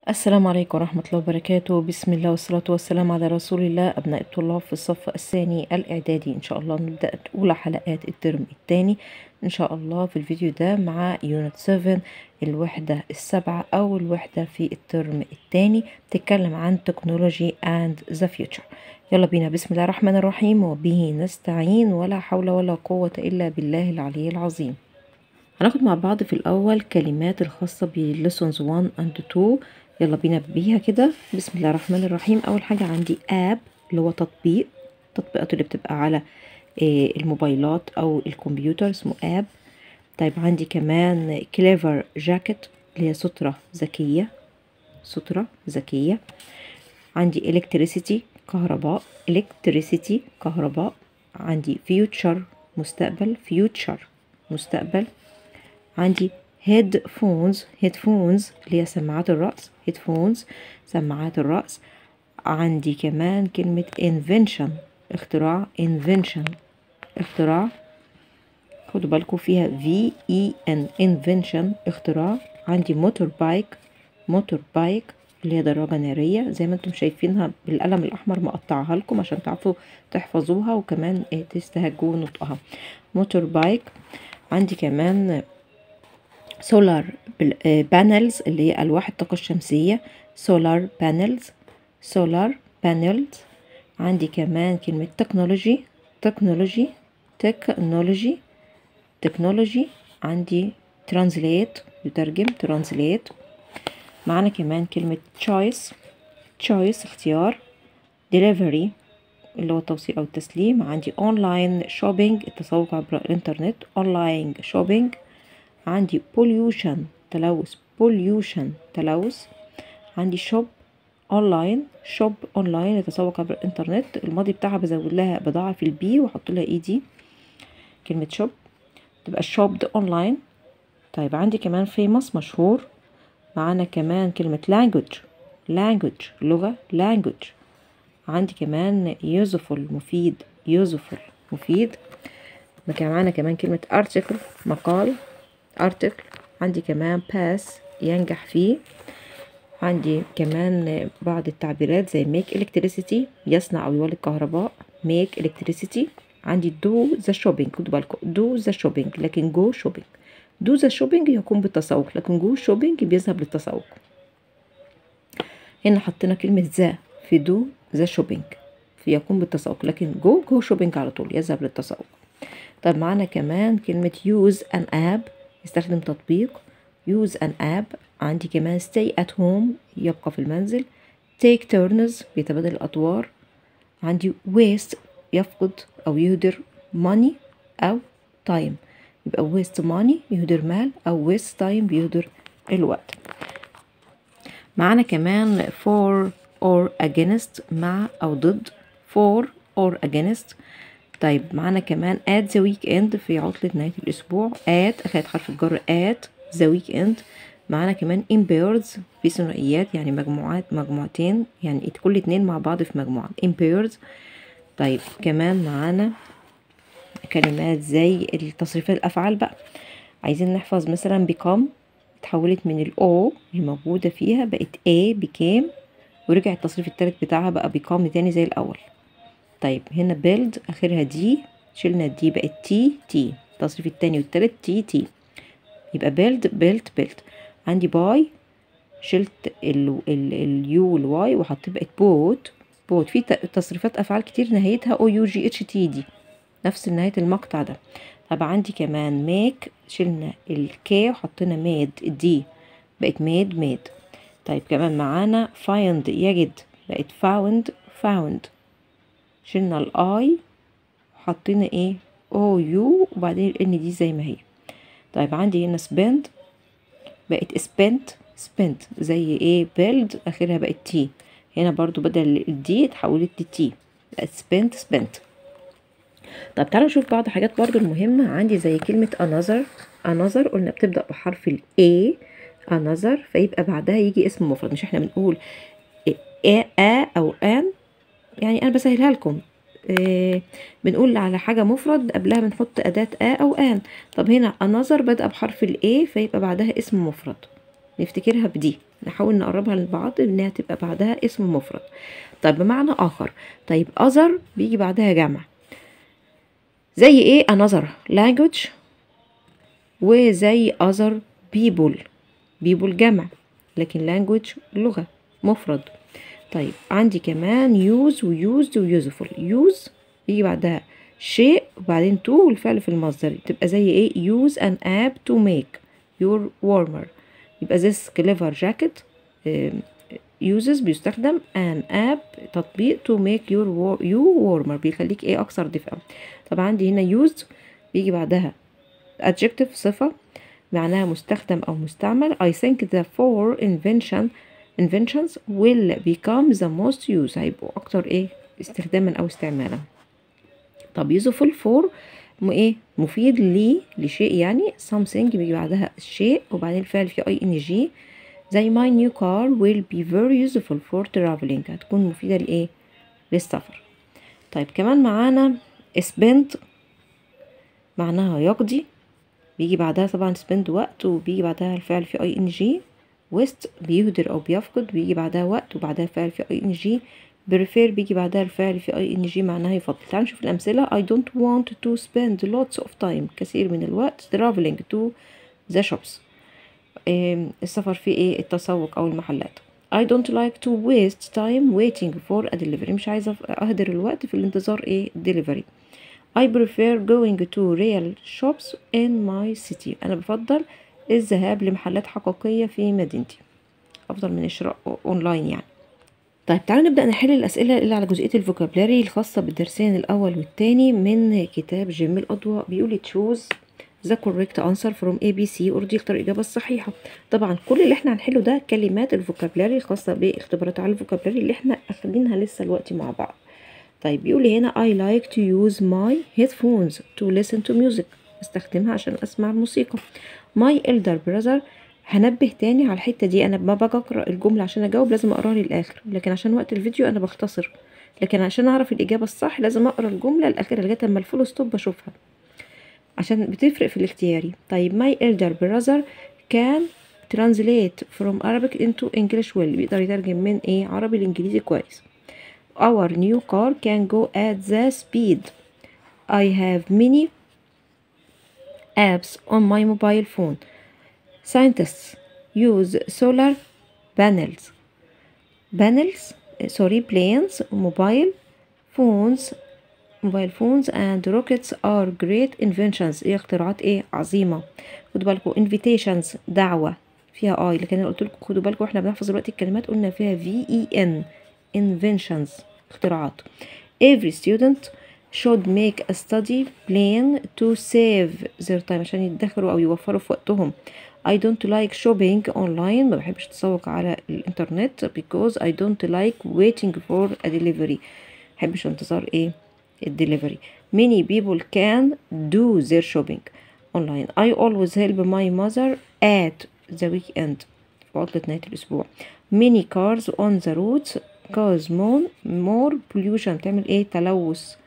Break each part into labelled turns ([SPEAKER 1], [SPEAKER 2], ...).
[SPEAKER 1] السلام عليكم ورحمة الله وبركاته بسم الله والصلاة والسلام على رسول الله أبناء الطلاب في الصف الثاني الإعدادي إن شاء الله نبدأ أولى حلقات الترم الثاني إن شاء الله في الفيديو ده مع يونت 7 الوحدة السابعة أو الوحدة في الترم الثاني تتكلم عن تكنولوجي and the future يلا بينا بسم الله الرحمن الرحيم وبه نستعين ولا حول ولا قوة إلا بالله العلي العظيم هناخد مع بعض في الأول كلمات الخاصة بليسونز 1 and 2 يلا بينا بيها كده بسم الله الرحمن الرحيم أول حاجة عندي اب اللي هو تطبيق التطبيقات اللي بتبقى على آه، الموبايلات أو الكمبيوتر اسمه اب طيب عندي كمان كليفر جاكيت اللي هي سترة ذكية سترة ذكية عندي electricity كهرباء electricity كهرباء عندي future مستقبل future مستقبل عندي headphones headphones اللي هي سماعات الرأس headphones سماعات الرأس عندي كمان كلمة invention اختراع invention اختراع خدوا بالكم فيها V E N invention اختراع عندي موتور بايك موتور بايك اللي هي دراجة نارية زي ما انتم شايفينها بالقلم الأحمر مقطعها لكم عشان تعرفوا تحفظوها وكمان اه تستهجوا نطقها موتور بايك عندي كمان سولار بانلز اللي هي ألواح الطاقة الشمسية سولار بانلز سولار بانلز عندي كمان كلمة تكنولوجي تكنولوجي تكنولوجي تكنولوجي عندي ترانزليت يترجم ترانزليت معانا كمان كلمة choice choice اختيار delivery اللي هو التوصيل أو التسليم عندي online shopping التسوق عبر الإنترنت online shopping عندي pollution تلوث pollution تلوث عندي shop online shop online التسوق عبر الإنترنت الماضي بتاعها بزود لها بضاعة في البي وأحط لها اي دي كلمة shop تبقى shopped online طيب عندي كمان famous مشهور معانا كمان كلمة language language لغة language عندي كمان useful مفيد useful مفيد كان معانا كمان كلمة article مقال article عندي كمان pass ينجح فيه عندي كمان بعض التعبيرات زي make electricity يصنع أو يولد كهرباء make electricity عندي do the shopping خدوا بالكم do the shopping لكن go shopping do the shopping يكون بالتسوق لكن go shopping بيذهب للتسوق هنا حطينا كلمة ذا في do the shopping في يكون بالتسوق لكن go go shopping على طول يذهب للتسوق طب معانا كمان كلمة use an app يستخدم تطبيق use an app عندي كمان stay at home يبقى في المنزل take turns بيتبادل الأدوار عندي waste يفقد أو يهدر money أو time يبقى waste money يهدر مال أو waste time بيهدر الوقت معانا كمان for or against مع أو ضد for or against طيب معانا كمان at the weekend في عطلة نهاية الأسبوع at أخدت حرف الجر at the weekend معانا كمان in pairs في ثنائيات يعني مجموعات مجموعتين يعني كل اتنين مع بعض في مجموعة in pairs طيب كمان معانا كلمات زي التصريفات الأفعال بقى عايزين نحفظ مثلا become اتحولت من ال O اللي موجودة فيها بقت A became ورجع التصريف التالت بتاعها بقى become تاني زي الأول طيب هنا build آخرها دي شلنا الدي بقت تي تي التصريف التاني والتالت تي تي يبقى build built built عندي باي شلت ال ال اليو والواي وحطيت بقت بوت بوت في تصريفات أفعال كتير نهايتها او يو جي اتش تي دي نفس نهاية المقطع ده طب عندي كمان ميك شلنا الكي وحطينا ميد دي بقت ميد ميد طيب كمان معانا find يجد بقت found found شلنا الاي وحطينا ايه او يو وبعدين الان دي زي ما هي طيب عندي هنا spend بقت spent spent زي ايه build اخرها بقت تي هنا برضو بدل الدي اتحولت لتي بقت spent spent طب تعالوا نشوف بعض حاجات برضو المهمة عندي زي كلمة another another قلنا بتبدأ بحرف ال A another فيبقى بعدها يجي اسم مفرد مش احنا بنقول a, a أو an يعني أنا بسهلها لكم إيه بنقول على حاجة مفرد قبلها بنحط أداة a أو an طب هنا another بدأ بحرف ال A فيبقى بعدها اسم مفرد نفتكرها بدي نحاول نقربها لبعض انها تبقى بعدها اسم مفرد طيب بمعنى اخر طيب other بيجي بعدها جمع زي ايه another language وزي other people people جمع لكن language لغة مفرد طيب عندي كمان use وused وuseful use يجي بعدها شيء وبعدين to والفعل في المصدر تبقى زي ايه use an app to make your warmer يبقى this clever jacket uses بيستخدم an app تطبيق to make your war you warmer بيخليك ايه اكثر دفئا طب عندي هنا used بيجي بعدها adjective صفة معناها مستخدم أو مستعمل I think the four invention inventions will become the most used هيبقوا أكتر إيه استخداما أو استعمالا طب useful for م إيه مفيد لي لشيء يعني something بيجي بعدها الشيء وبعدين الفعل في اي ان جي زي my new car will be very useful for traveling هتكون مفيدة لإيه للسفر طيب كمان معانا spend معناها يقضي بيجي بعدها طبعا spend وقت وبيجي بعدها الفعل في اي ان جي waste بيهدر او بيفقد بيجي بعدها وقت وبعدها الفعل في اي ان جي prefer بيجي بعدها الفعل في اي ان جي معناها يفضل تعالوا نشوف الامثله I don't want to spend lots of time كثير من الوقت traveling to the shops إيه السفر في ايه التسوق او المحلات I don't like to waste time waiting for a delivery مش عايزة أهدر الوقت في الانتظار ايه delivery I prefer going to real shops in my city أنا بفضل الذهاب لمحلات حقيقية في مدينتي أفضل من الشراء أونلاين يعني طيب تعالوا نبدأ نحل الأسئلة اللي على جزئية الفوكابلاري الخاصة بالدرسين الأول والتاني من كتاب جيم الأضواء بيقول choose the correct answer from A B C ورد يختار الإجابة الصحيحة طبعا كل اللي احنا هنحله ده كلمات الفوكابلاري الخاصة باختبارات على الفوكابلاري اللي احنا أخدينها لسه الوقت مع بعض طيب بيقول لي هنا I like to use my headphones to listen to music استخدمها عشان أسمع الموسيقى my elder brother هنبه تاني على الحتة دي أنا ما باجي أقرأ الجملة عشان أجاوب لازم أقراها للآخر لكن عشان وقت الفيديو أنا بختصر لكن عشان أعرف الإجابة الصح لازم أقرأ الجملة الأخيرة لغاية أما الفول ستوب أشوفها عشان بتفرق في الاختياري طيب my elder brother can translate from Arabic into English well بيقدر يترجم من إيه عربي لإنجليزي كويس our new car can go at the speed I have many apps on my mobile phone scientists use solar panels panels sorry planes mobile phones mobile phones and rockets are great inventions ايه اختراعات ايه عظيمة خدوا بالكم invitations دعوة فيها اي لكن انا قلت لكم خدوا بالكم احنا بنحفظ دلوقتي الكلمات قلنا فيها في اي ان inventions اختراعات every student should make a study plan to save their time عشان يدخروا او يوفروا في وقتهم I don't like shopping online ما بحبش اتسوق على الانترنت because I don't like waiting for a delivery بحبش انتظار ايه الدليفري many people can do their shopping online I always help my mother at the weekend في عطلة نهاية الأسبوع many cars on the roads cause more, more pollution بتعمل ايه تلوث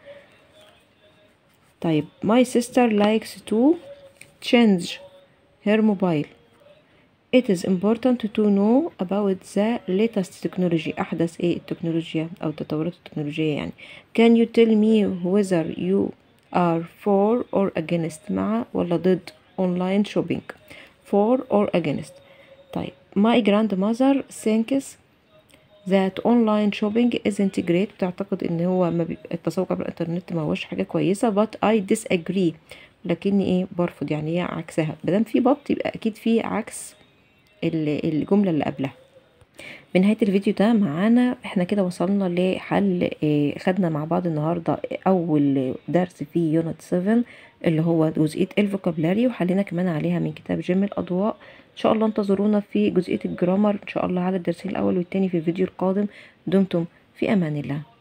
[SPEAKER 1] طيب my sister likes to change her mobile It is important to know about the latest technology أحدث إيه التكنولوجيا أو التطورات التكنولوجية يعني Can you tell me whether you are for or against مع ولا ضد online shopping for or against طيب My grandmother thinks that online shopping isn't great بتعتقد ان هو ما بيبقى التسوق عبر الانترنت ما هوش حاجه كويسه but I disagree لكني ايه برفض يعني هي عكسها مادام في بط يبقى اكيد في عكس الجمله اللي قبلها بنهاية الفيديو ده معانا احنا كده وصلنا لحل اه خدنا مع بعض النهاردة اول درس في يونت 7 اللي هو جزئية الفوكابلاري وحلينا كمان عليها من كتاب جيم الاضواء ان شاء الله انتظرونا في جزئية الجرامر ان شاء الله على الدرسين الاول والتاني في الفيديو القادم دمتم في امان الله